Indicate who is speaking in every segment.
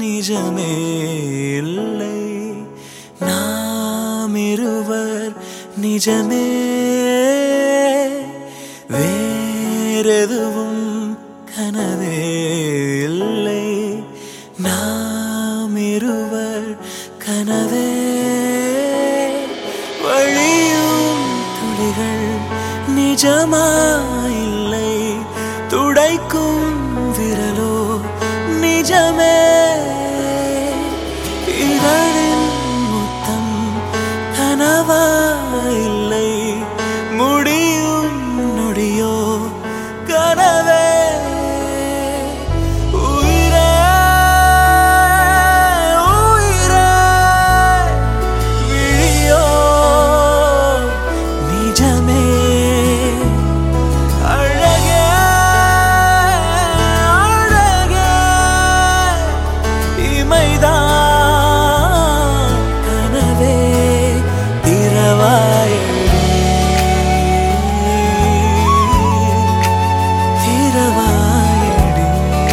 Speaker 1: நிஜமே இல்லை நாம் இருவர் நிஜமே வேறெதுவும் கனவே இல்லை நாம் இருவர் கனவே வழியும் துளிகள் நிஜமாயில்லை துடைக்கும் விரலோ நிஜமே இதழின் முத்தம் கனவாயில்லை முடியும் நொடியோ கனவே உயிரே உயிரே விழியோ நிஜமே அழகே அழகே இமைதான் கனவே திரவாயடி திரவாயடி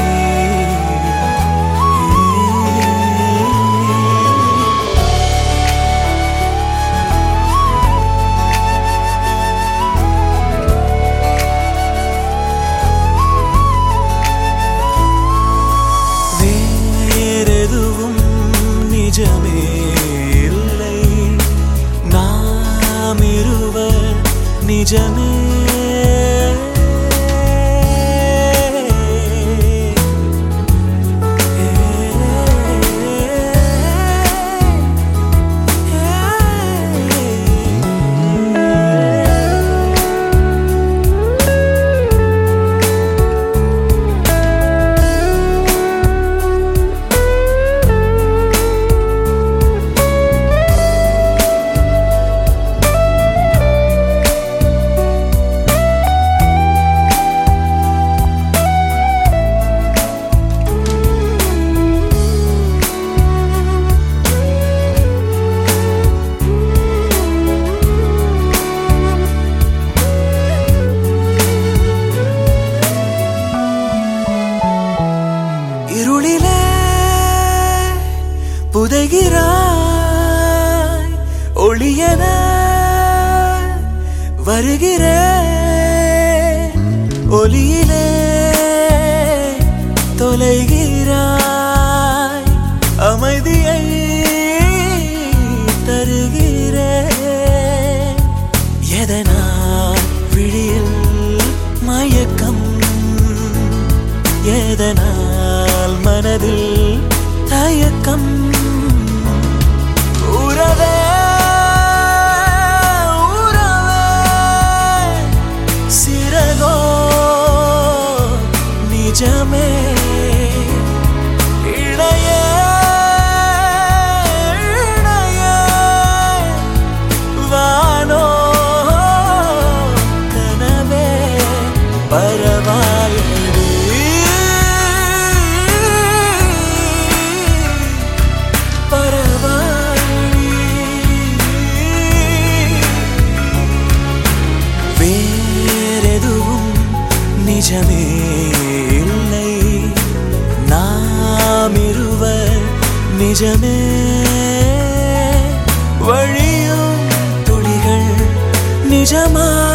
Speaker 1: வேறெதுவும் நிஜமே இல்லை நாம் இருவர் நிஜமே இருளிலே புதைகிறாய் ஒளியன வருகிறேன் ஒளியிலே தொலைகிறாய் அமைதியை தருகிறேன் எதனால் விழியில் மயக்கம் எதனால் மனதில் தயக்கம் உறவே உறவே சிறகோ நிஜமே இணையே இணையே வானோ கனவே பரவாயடி பரவாயடி வேறெதுவும் நிஜமே இல்லை நாம் இருவர் நிஜமே வழியும் துளிகள் நிஜமா